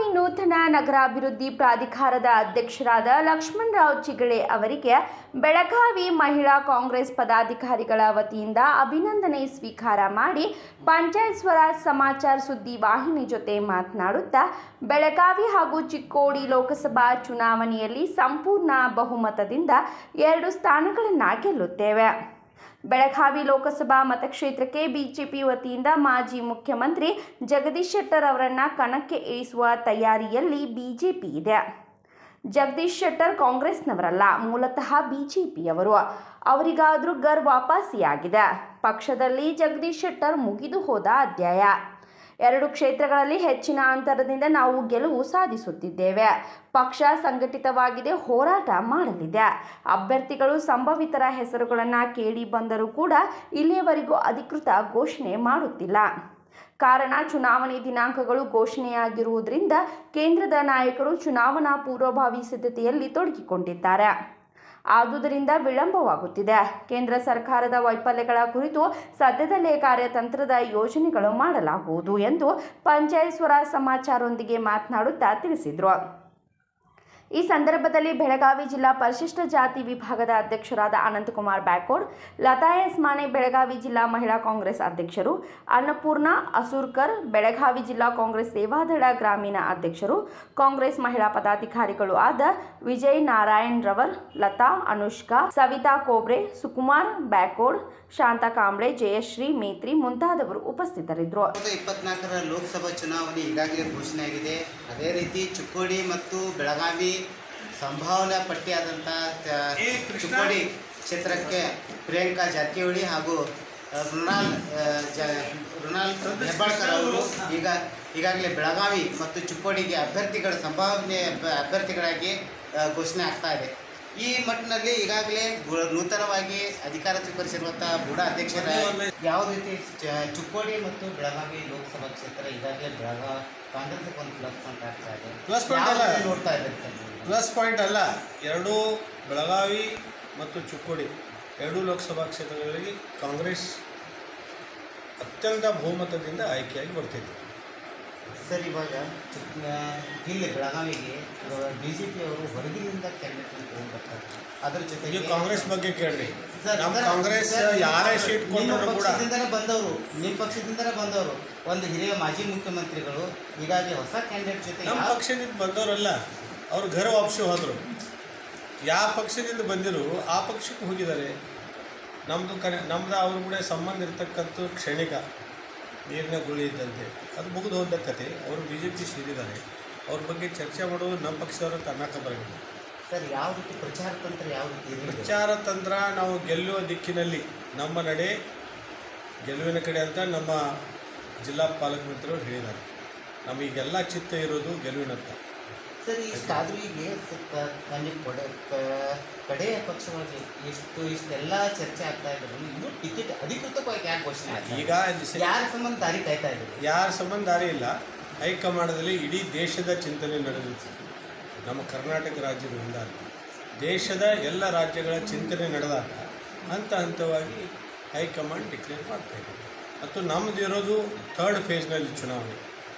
ಬೆಳಗಾವಿ ನೂತನ ನಗರಾಭಿವೃದ್ಧಿ ಪ್ರಾಧಿಕಾರದ ಅಧ್ಯಕ್ಷರಾದ ಲಕ್ಷ್ಮಣರಾವ್ ಚಿಗಳೆ ಅವರಿಗೆ ಬೆಳಗಾವಿ ಮಹಿಳಾ ಕಾಂಗ್ರೆಸ್ ಪದಾಧಿಕಾರಿಗಳ ವತಿಯಿಂದ ಅಭಿನಂದನೆ ಸ್ವೀಕಾರ ಮಾಡಿ ಪಂಚಾಯತ್ ಸ್ವರಾಜ್ ಸಮಾಚಾರ ಸುದ್ದಿ ವಾಹಿನಿ ಜೊತೆ ಮಾತನಾಡುತ್ತಾ ಬೆಳಗಾವಿ ಹಾಗೂ ಚಿಕ್ಕೋಡಿ ಲೋಕಸಭಾ ಚುನಾವಣೆಯಲ್ಲಿ ಸಂಪೂರ್ಣ ಬಹುಮತದಿಂದ ಎರಡು ಸ್ಥಾನಗಳನ್ನು ಗೆಲ್ಲುತ್ತೇವೆ ಬೆಳಗಾವಿ ಲೋಕಸಭಾ ಮತಕ್ಷೇತ್ರಕ್ಕೆ ಬಿಜೆಪಿ ವತಿಯಿಂದ ಮಾಜಿ ಮುಖ್ಯಮಂತ್ರಿ ಜಗದೀಶ್ ಶೆಟ್ಟರ್ ಅವರನ್ನ ಕಣಕ್ಕೆ ಇಳಿಸುವ ತಯಾರಿಯಲ್ಲಿ ಬಿಜೆಪಿ ಇದೆ ಜಗದೀಶ್ ಶೆಟ್ಟರ್ ಕಾಂಗ್ರೆಸ್ನವರಲ್ಲ ಮೂಲತಃ ಬಿಜೆಪಿಯವರು ಅವರಿಗಾದರೂ ಗರ್ ವಾಪಸಿಯಾಗಿದೆ ಪಕ್ಷದಲ್ಲಿ ಜಗದೀಶ್ ಶೆಟ್ಟರ್ ಮುಗಿದು ಹೋದ ಅಧ್ಯಾಯ ಎರಡು ಕ್ಷೇತ್ರಗಳಲ್ಲಿ ಹೆಚ್ಚಿನ ಅಂತರದಿಂದ ನಾವು ಗೆಲುವು ಸಾಧಿಸುತ್ತಿದ್ದೇವೆ ಪಕ್ಷ ಸಂಘಟಿತವಾಗಿದೆ ಹೋರಾಟ ಮಾಡಲಿದೆ ಅಭ್ಯರ್ಥಿಗಳು ಸಂಭವಿತರ ಹೆಸರುಗಳನ್ನು ಕೇಳಿ ಬಂದರೂ ಕೂಡ ಇಲ್ಲಿಯವರೆಗೂ ಅಧಿಕೃತ ಘೋಷಣೆ ಮಾಡುತ್ತಿಲ್ಲ ಕಾರಣ ಚುನಾವಣೆ ದಿನಾಂಕಗಳು ಘೋಷಣೆಯಾಗಿರುವುದರಿಂದ ಕೇಂದ್ರದ ನಾಯಕರು ಚುನಾವಣಾ ಪೂರ್ವಭಾವಿ ಸಿದ್ಧತೆಯಲ್ಲಿ ತೊಡಗಿಕೊಂಡಿದ್ದಾರೆ ಆದುದರಿಂದ ವಿಳಂಬವಾಗುತ್ತಿದೆ ಕೇಂದ್ರ ಸರ್ಕಾರದ ವೈಫಲ್ಯಗಳ ಕುರಿತು ಸದ್ಯದಲ್ಲೇ ಕಾರ್ಯತಂತ್ರದ ಯೋಜನೆಗಳು ಮಾಡಲಾಗುವುದು ಎಂದು ಪಂಚಾಯತ್ ಸ್ವರಾಜ್ ಸಮಾಚಾರದೊಂದಿಗೆ ಮಾತನಾಡುತ್ತಾ ತಿಳಿಸಿದರು ಈ ಸಂದರ್ಭದಲ್ಲಿ ಬೆಳಗಾವಿ ಜಿಲ್ಲಾ ಪರಿಶಿಷ್ಟ ಜಾತಿ ವಿಭಾಗದ ಅಧ್ಯಕ್ಷರಾದ ಅನಂತಕುಮಾರ್ ಬ್ಯಾಕೋಡ್ ಲತಾ ಎಸ್ ಮಾನೆ ಬೆಳಗಾವಿ ಜಿಲ್ಲಾ ಮಹಿಳಾ ಕಾಂಗ್ರೆಸ್ ಅಧ್ಯಕ್ಷರು ಅನ್ನಪೂರ್ಣ ಅಸೂರ್ಕರ್ ಬೆಳಗಾವಿ ಜಿಲ್ಲಾ ಕಾಂಗ್ರೆಸ್ ಸೇವಾದಳ ಗ್ರಾಮೀಣ ಅಧ್ಯಕ್ಷರು ಕಾಂಗ್ರೆಸ್ ಮಹಿಳಾ ಪದಾಧಿಕಾರಿಗಳು ಆದ ವಿಜಯ್ ನಾರಾಯಣ್ ರವರ್ ಲತಾ ಅನುಷ್ಕಾ ಸವಿತಾ ಕೋಬ್ರೆ ಸುಕುಮಾರ್ ಬ್ಯಾಕೋಡ್ ಶಾಂತಾ ಕಾಂಬ್ಳೆ ಜಯಶ್ರೀ ಮೇತ್ರಿ ಮುಂತಾದವರು ಉಪಸ್ಥಿತರಿದ್ದರು ಸಾವಿರದ ಇಪ್ಪತ್ನಾಲ್ಕರ ಲೋಕಸಭಾ ಚುನಾವಣೆ ಈಗಾಗಲೇ ಘೋಷಣೆಯಾಗಿದೆ ಅದೇ ರೀತಿ ಚಿಕ್ಕೋಡಿ ಮತ್ತು ಬೆಳಗಾವಿ ಸಂಭಾವನಾ ಪಟ್ಟಿಯಾದಂಥ ಚ- ಚಿಕ್ಕೋಡಿ ಕ್ಷೇತ್ರಕ್ಕೆ ಪ್ರಿಯಾಂಕಾ ಜಾರಕಿಹೊಳಿ ಹಾಗೂ ಆ, ಮೃಣಾಲ್ ಆ, ಜ ಮೃಣಾಲ್ ಹೆಬ್ಬಾಳ್ಕರ್ ಅವರು ಈಗ ಈಗಾಗಲೇ ಬೆಳಗಾವಿ ಮತ್ತು ಚಿಕ್ಕೋಡಿಗೆ ಅಭ್ಯರ್ಥಿಗಳ ಸಂಭಾವನೆ ಅಭ್ಯ- ಅಭ್ಯರ್ಥಿಗಳಾಗಿ ಆ, ಘೋಷಣೆ ಆಗ್ತಾ ಇದೆ ಈ ಮಟ್ಟಿನಲ್ಲಿ ಈಗಾಗಲೇ ಗು- ನೂತನವಾಗಿ ಅಧಿಕಾರ ಸ್ವೀಕರಿಸಿರುವಂತಹ ಬುಡ ಅಧ್ಯಕ್ಷರ ಯಾವ ರೀತಿ ಚ- ಚಿಕ್ಕೋಡಿ ಮತ್ತು ಬೆಳಗಾವಿ ಲೋಕಸಭಾ ಕ್ಷೇತ್ರ ಈಗಾಗಲೇ ಬೆಳಗಾವಿ ಕಾಂಗ್ರೆಸ್ ಒಂದು ಪ್ಲಸ್ ಪಾಯಿಂಟ್ ಆಗ್ತಾ ಇದೆ Plus point ಯಾವ ಅಲ್ಲ. ರೀತಿ ನೋಡ್ತಾ ಇದ್ದಾರೆ ಸರ್ ನೀವು? ಪ್ಲಸ್ ಪಾಯಿಂಟ್ ಅಲ್ಲ ಎರಡೂ ಬೆಳಗಾವಿ ಮತ್ತು ಚಿಕ್ಕೋಡಿ ಎರಡೂ ಲೋಕಸಭಾ ಕ್ಷೇತ್ರಗಳಲ್ಲಿ ಕಾಂಗ್ರೆಸ್ ಅತ್ಯಂತ ಬಹುಮತದಿಂದ ಆಯ್ಕೆಯಾಗಿ ಬರ್ತಿದೆ ಸರ್ ಇವಾಗ ಚಿಕ್- ಆ, ಇಲ್ಲಿ ಬೆಳಗಾವಿಗೆ ಬಿ ಜೆ ಪಿ ಅವರು ಹೊರಗಿನಿಂದ ಕ್ಯಾಂಡಿಡೇಟ್ ತಗೊಂಡ್ಬರ್ತಾರೆ ಅದ್ರ ಜೊತೆಗೆ ನೀವು ಕಾಂಗ್ರೆಸ್ ಬಗ್ಗೆ ಕೇಳ್ರಿ ಸರ್, ನಮ್ಮ ಸರ್, ಕಾಂಗ್ರೆಸ್ ಸರ್, ಯಾರೇ ಸೀಟ್ ನಿಮ್ಮ ಕೊಟ್ಟರು ಕೂಡ ಪಕ್ಷದಿಂದನೇ ಬಂದವರು ನಿಮ್ಮ ಪಕ್ಷದಿಂದನೇ ಬಂದವರು ಒಂದು ಹಿರಿಯ ಮಾಜಿ ಮುಖ್ಯಮಂತ್ರಿಗಳು ಹೀಗಾಗಿ ಹೊಸ ಕ್ಯಾಂಡಿಡೇಟ್ ಜೊತೆ ನಮ್ಮ ಯಾವ- ಪಕ್ಷದಿಂದ ಬಂದವರಲ್ಲ ಅವ್ರು ಘರ ವಾಪಸಿ ಹೋದರು ಯಾವ ಪಕ್ಷದಿಂದ ಬಂದಿರು ಆ ಪಕ್ಷಕ್ಕೆ ಹೋಗಿದ್ದಾರೆ ನಮ್ಮದು ಕನೆ ನಮ್ದು ಅವ್ರ ಕೂಡ ಸಂಬಂಧ ಇರ್ತಕ್ಕಂಥ ಕ್ಷಣಿಕ ನೀರಿನ ಗುಳಿ ಇದ್ದಂತೆ ಅದು ಮುಗಿದು ಹೋದ ಕತೆ ಅವರು ಬಿ ಜೆ ಪಿ ಸೇರಿದ್ದಾರೆ ಅವ್ರ ಬಗ್ಗೆ ಚರ್ಚೆ ಮಾಡೋದು ನಮ್ಮ ಪಕ್ಷದವರು ತನ್ನಕ ಬರಬೇಕು ಸರ್ ಯಾವ ರೀತಿ ಪ್ರಚಾರ ತಂತ್ರ ಯಾವ ರೀತಿ ಇದೆ? ಪ್ರಚಾರ ತಂತ್ರ ನಾವು ಗೆಲ್ಲುವ ದಿಕ್ಕಿನಲ್ಲಿ ನಮ್ಮ ನಡೆ ಗೆಲುವಿನ ಕಡೆ ಅಂತ ನಮ್ಮ ಜಿಲ್ಲಾ ಪಾಲಕ ಮಂತ್ರಿಯವರು ಹೇಳಿದ್ದಾರೆ ನಮಗೆಲ್ಲ ಚಿತ್ತ ಇರೋದು ಗೆಲುವಿನತ್ತ ಸರ್ ಇಷ್ಟಾದ್ರೂ ಈಗ ಸ್ವಲ್ಪ ನಮಗೆ ಕೊಡೆ ಕ- ಕಡೆಯ ಪಕ್ಷವಾಗಿ ಎಷ್ಟು ಇಷ್ಟೆಲ್ಲ ಚರ್ಚೆ ಆಗ್ತಾ ಇದ್ರು ಇನ್ನೂ ಟಿಕೆಟ್ ಅಧಿಕೃತವಾಗಿ ಯಾಕೆ ಘೋಷಣೆ ಆಗ್ತಾ ಈಗ ಇದೆ? ಯಾರ ಸಂಬಂಧ ದಾರಿ ಕಾಯ್ತಾ ಇದ್ರು ಯಾರ ಸಂಬಂಧ ದಾರಿ ಇಲ್ಲ ಹೈಕಮಾಂಡದಲ್ಲಿ ಇಡೀ ದೇಶದ ಚಿಂತನೆ ನಡೆದಿತ್ತು ನಮ್ಮ ಕರ್ನಾಟಕ ರಾಜ್ಯದ ಒಂದಲ್ಲ ದೇಶದ ಎಲ್ಲ ರಾಜ್ಯಗಳ ಚಿಂತನೆ ನಡೆದಾಗ ಹಂತ ಹಂತವಾಗಿ ಹೈಕಮಾಂಡ್ ಡಿಕ್ಲೇರ್ ಮಾಡ್ತಾ ಇದೆ ಮತ್ತು ನಮ್ಮದು ಇರೋದು ಥರ್ಡ್ ಫೇಸ್ನಲ್ಲಿ ಚುನಾವಣೆ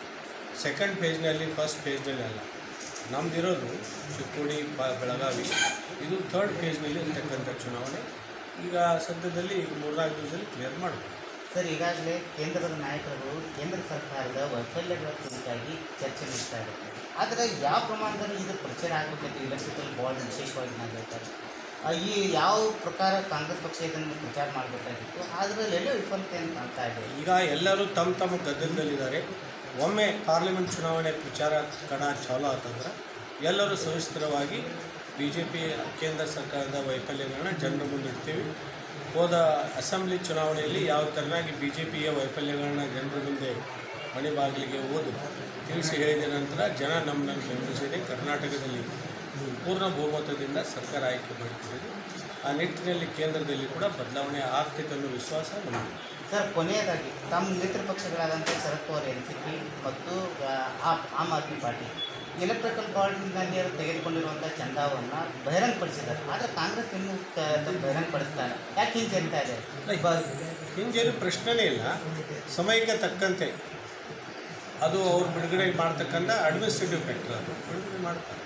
ಸೆಕೆಂಡ್ ಫೇಸ್ನಲ್ಲಿ ಫಸ್ಟ್ ಫೇಸ್ನಲ್ಲಿ ಅಲ್ಲ ನಮ್ಮದಿರೋದು ಚಿಕ್ಕೋಡಿ ಬ ಬೆಳಗಾವಿ ಇದು ಥರ್ಡ್ ಫೇಸ್ನಲ್ಲಿ ಇರ್ತಕ್ಕಂಥ ಚುನಾವಣೆ ಈಗ ಸದ್ಯದಲ್ಲಿ ಈಗ ಮೂರ್ನಾಲ್ಕು ದಿವಸದಲ್ಲಿ ಕ್ಲಿಯರ್ ಮಾಡಬೇಕು ಸರ್ ಈಗಾಗಲೇ ಕೇಂದ್ರದ ನಾಯಕರುಗಳು ಕೇಂದ್ರ ಸರ್ಕಾರದ ವೈಫಲ್ಯಗಳ ಕುರಿತಾಗಿ ಚರ್ಚೆ ನಡೆಸ್ತಾ ಇದ್ದಾರೆ ಆದರೆ ಯಾವ ಪ್ರಮಾಣದಲ್ಲಿ ಇದು ಪ್ರಚಾರ ಆಗಬೇಕಂತ ಇಲೆಕ್ಟ್ರಿಕಲ್ ಬಾಂಡ್ ವಿಶೇಷವಾಗಿ ನಾನು ಹೇಳ್ತಾರೆ ಆ, ಈ ಯಾವ ಪ್ರಕಾರ ಕಾಂಗ್ರೆಸ್ ಪಕ್ಷ ಇದನ್ನು ಪ್ರಚಾರ ಮಾಡಬೇಕಾಗಿತ್ತು ಅದರಲ್ಲೆಲ್ಲೋ ವಿಫಲತೆಯನ್ನು ಕಾಣ್ತಾ ಇದೆ ಈಗ ಎಲ್ಲರೂ ತಮ್ಮ ತಮ್ಮ ಗದ್ದಲದಲ್ಲಿದ್ದಾರೆ ಒಮ್ಮೆ ಪಾರ್ಲಿಮೆಂಟ್ ಚುನಾವಣೆ ಪ್ರಚಾರ ಕಣ ಚಾಲು ಆತಂದ್ರೆ ಎಲ್ಲರೂ ಸವಿಸ್ತರವಾಗಿ ಬಿ ಜೆ ಪಿ ಕೇಂದ್ರ ಸರ್ಕಾರದ ವೈಫಲ್ಯಗಳನ್ನ ಜನರ ಮುಂದೆ ಇಡ್ತೀವಿ ಹೋದ ಅಸೆಂಬ್ಲಿ ಚುನಾವಣೆಯಲ್ಲಿ ಯಾವ ಥರನಾಗಿ ಬಿ ಜೆ ಪಿಯ ವೈಫಲ್ಯಗಳನ್ನ ಜನರ ಮುಂದೆ ಮನೆ ಬಾಗಿಲಿಗೆ ಓದು ತಿಳಿಸಿ ಹೇಳಿದ ನಂತರ ಜನ ನಮ್ಮನ್ನು ಬೆಂಬಲಿಸಿದೆ ಕರ್ನಾಟಕದಲ್ಲಿ ಪೂರ್ಣ ಬಹುಮತದಿಂದ ಸರ್ಕಾರ ಆಯ್ಕೆ ಮಾಡುತ್ತಿದೆ ಆ ನಿಟ್ಟಿನಲ್ಲಿ ಕೇಂದ್ರದಲ್ಲಿ ಕೂಡ ಬದಲಾವಣೆ ಆಗ್ತೈತೆ ಅನ್ನೋ ವಿಶ್ವಾಸ ನಮಗೆ ಸರ್ ಕೊನೆಯದಾಗಿ ತಮ್ಮ ಮಿತ್ರ ಪಕ್ಷಗಳಾದಂಥ Sharad Pawar N C P ಮತ್ತು ಆ, AAP Aam Aadmi Party electrical ಬಾಂಡ್ನಲ್ಲಿ ಅವರು ತೆಗೆದುಕೊಂಡಿರುವಂಥ ಚಂದಾವನ್ನು ಬಹಿರಂಗಪಡಿಸಿದ್ದಾರೆ ಆದರೆ ಕಾಂಗ್ರೆಸ್ ಇನ್ನೂ ಕ- ಅದನ್ನು ಬಹಿರಂಗಪಡಿಸ್ತಾರೆ ಯಾಕೆ ಹಿಂಜರಿತಾ ಇದೆ ಹಿಂಗೇನು ಪ್ರಶ್ನೆನೇ ಇಲ್ಲ ಸಮಯಕ್ಕೆ ತಕ್ಕಂತೆ ಅದು ಅವ್ರು ಬಿಡುಗಡೆ ಮಾಡ್ತಕ್ಕಂಥ ಅಡ್ಮಿನಿಸ್ಟ್ರೇಟಿವ್ ಫ್ಯಾಕ್ಟರ್ ಅದು ಬಿಡುಗಡೆ ಮಾಡ್ತಾರೆ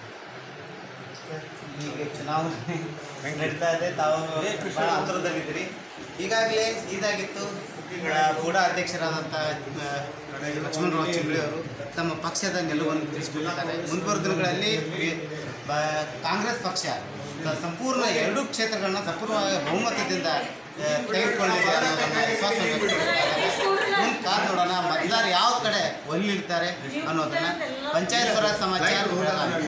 ಈಗ ಚುನಾವಣೆ ನಡೀತಾ ಇದೆ ತಾವು ಬಹಳ ಆತುರದಲ್ಲಿದ್ದೀರಿ ಈಗಾಗಲೇ ಇದಾಗಿತ್ತು ಆ, ಕೂಡ ಅಧ್ಯಕ್ಷರಾದಂಥ ಆ, ಲಕ್ಷ್ಮಣರಾವ್ ಚಿಂಬಳಿ ಅವರು ತಮ್ಮ ಪಕ್ಷದ ನಿಲುವನ್ನು ತಿಳಿಸಿಕೊಂಡಿದ್ದಾರೆ ಮುಂಬರುವ ದಿನಗಳಲ್ಲಿ ಬಿ- ಬ- ಕಾಂಗ್ರೆಸ್ ಪಕ್ಷ ತ- ಸಂಪೂರ್ಣ ಎರಡೂ ಕ್ಷೇತ್ರಗಳನ್ನ ಸಂಪೂರ್ಣವಾಗಿ ಬಹುಮತದಿಂದ ಆ, ತೆಗೆದುಕೊಳ್ಳಿದೆ ಅನ್ನೋದನ್ನ ವಿಶ್ವಾಸವನ್ನು ವ್ಯಕ್ತಪಡಿಸಿದ್ದಾರೆ ಮುಂದೆ ಕಾದ್ ನೋಡೋಣ ಮತದಾರ ಯಾವ ಕಡೆ ಒಲ್ಲಿರ್ತಾರೆ ಅನ್ನೋದನ್ನ ಪಂಚಾಯತ್ ಸ್ವರಾಜ್ ಸಮಾಚಾರ ಬೆಳಗಾವಿ